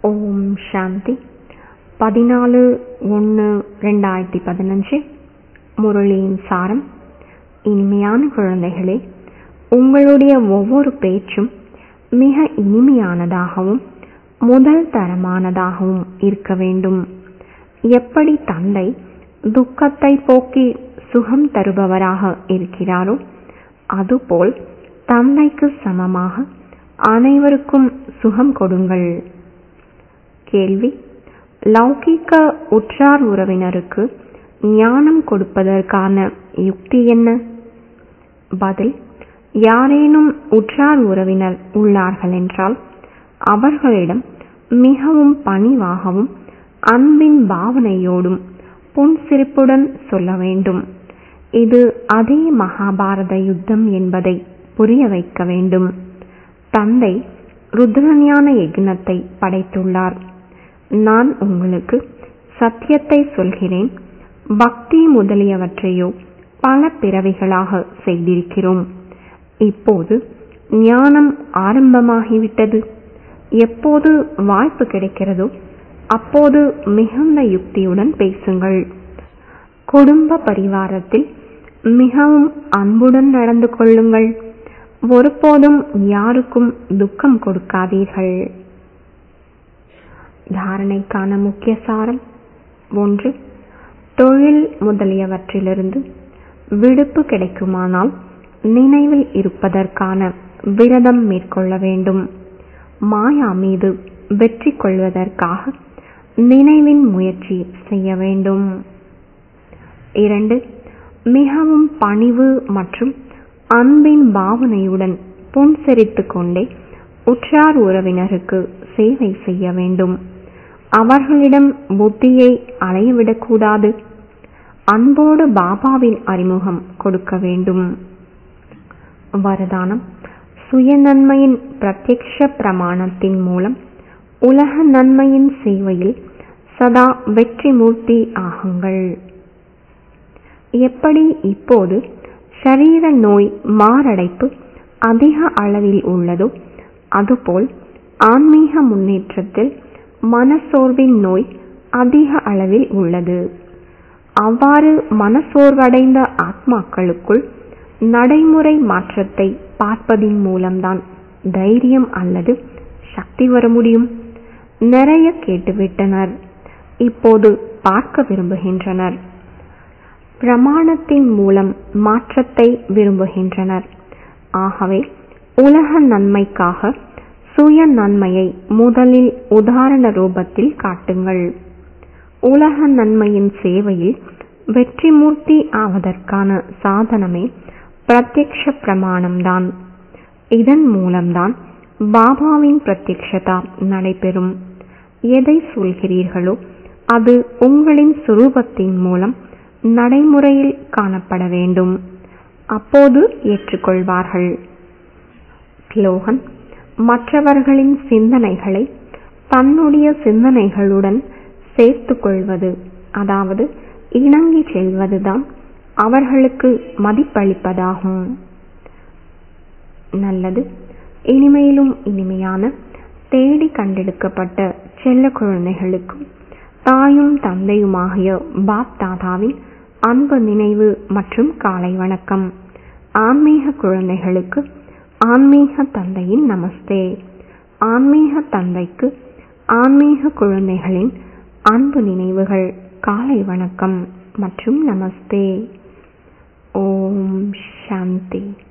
ஓம் சாந்தி பதினாலு ஒன்று ரெண்டாயிரத்தி பதினஞ்சு முரளியின் சாரம் இனிமையான குழந்தைகளே உங்களுடைய ஒவ்வொரு பேச்சும் மிக இனிமையானதாகவும் முதல் தரமானதாகவும் இருக்க வேண்டும் எப்படி தந்தை துக்கத்தை போக்கி சுகம் தருபவராக இருக்கிறாரோ அதுபோல் தந்தைக்கு சமமாக அனைவருக்கும் சுகம் கொடுங்கள் கேள்வி லௌகிக்க உற்றார் உறவினருக்கு ஞானம் கொடுப்பதற்கான யுக்தி என்ன பதில் யாரேனும் உற்றார் உறவினர் உள்ளார்கள் என்றால் அவர்களிடம் மிகவும் பணிவாகவும் அன்பின் பாவனையோடும் புன்சிரிப்புடன் சொல்ல வேண்டும் இது அதே மகாபாரத யுத்தம் என்பதை புரிய வைக்க வேண்டும் தந்தை ருத்ரஞான யக்னத்தை படைத்துள்ளார் நான் உங்களுக்கு சத்தியத்தை சொல்கிறேன் பக்தி முதலியவற்றையோ பல பிறவிகளாக செய்திருக்கிறோம் இப்போது ஞானம் ஆரம்பமாகிவிட்டது எப்போது வாய்ப்பு கிடைக்கிறதோ அப்போது மிகுந்த யுக்தியுடன் பேசுங்கள் குடும்ப பரிவாரத்தில் மிகவும் அன்புடன் நடந்து கொள்ளுங்கள் ஒருபோதும் யாருக்கும் துக்கம் கொடுக்காதீர்கள் தாரணைக்கான முக்கிய சாரம் ஒன்று தொழில் முதலியவற்றிலிருந்து விடுப்பு கிடைக்குமானால் நினைவில் இருப்பதற்கான விரதம் மேற்கொள்ள வேண்டும் மாயா மீது வெற்றி கொள்வதற்காக நினைவின் முயற்சி செய்ய வேண்டும் இரண்டு மிகவும் பணிவு மற்றும் அன்பின் பாவனையுடன் புன்சிரித்துக் கொண்டே உற்றார் உறவினருக்கு சேவை செய்ய வேண்டும் அவர்களிடம் புத்தியை அலையவிடக்கூடாது அன்போடு பாபாவின் அறிமுகம் கொடுக்க வேண்டும் வரதானம் சுய நன்மையின் பிரத்யக்ஷ பிரமாணத்தின் மூலம் உலக நன்மையின் சேவையில் சதா வெற்றி மூர்த்தி ஆகுங்கள் எப்படி இப்போது சரீர நோய் மாரடைப்பு அதிக அளவில் உள்ளதோ அதுபோல் ஆன்மீக முன்னேற்றத்தில் மனசோர்வின் நோய் அதிக அளவில் உள்ளது அவ்வாறு மனசோர்வடைந்த ஆத்மாக்களுக்குள் நடைமுறை மாற்றத்தை பார்ப்பதின் மூலம்தான் தைரியம் அல்லது சக்தி வர முடியும் நிறைய கேட்டுவிட்டனர் இப்போது பார்க்க விரும்புகின்றனர் பிரமாணத்தின் மூலம் மாற்றத்தை விரும்புகின்றனர் ஆகவே உலக நன்மைக்காக சுய நன்மையை முதலில் உதாரண ரூபத்தில் காட்டுங்கள் உலக நன்மையின் சேவையில் வெற்றிமூர்த்தி ஆவதற்கான சாதனமே பிரத்யக்ஷ பிரமாணம்தான் இதன் மூலம்தான் பாபாவின் பிரத்யக்ஷதா நடைபெறும் எதை சொல்கிறீர்களோ அது உங்களின் சுரூபத்தின் மூலம் நடைமுறையில் காணப்பட வேண்டும் அப்போது ஏற்றுக்கொள்வார்கள் ஸ்லோகன் மற்றவர்களின் சிந்தனைகளை தன்னுடைய சிந்தனைகளுடன் சேர்த்து கொள்வது அதாவது இணங்கி செல்வதுதான் அவர்களுக்கு மதிப்பளிப்பதாகும் நல்லது இனிமையிலும் இனிமையான தேடி கண்டெடுக்கப்பட்ட செல்ல குழந்தைகளுக்கும் தாயும் தந்தையுமாகிய பாப் தாதாவின் அன்பு நினைவு மற்றும் காலை வணக்கம் ஆன்மீக குழந்தைகளுக்கு ஆன்மீக தந்தையின் நமஸ்தே ஆன்மீக தந்தைக்கு ஆன்மீக குழந்தைகளின் அன்பு நினைவுகள் காலை வணக்கம் மற்றும் நமஸ்தே ஓம் சாந்தி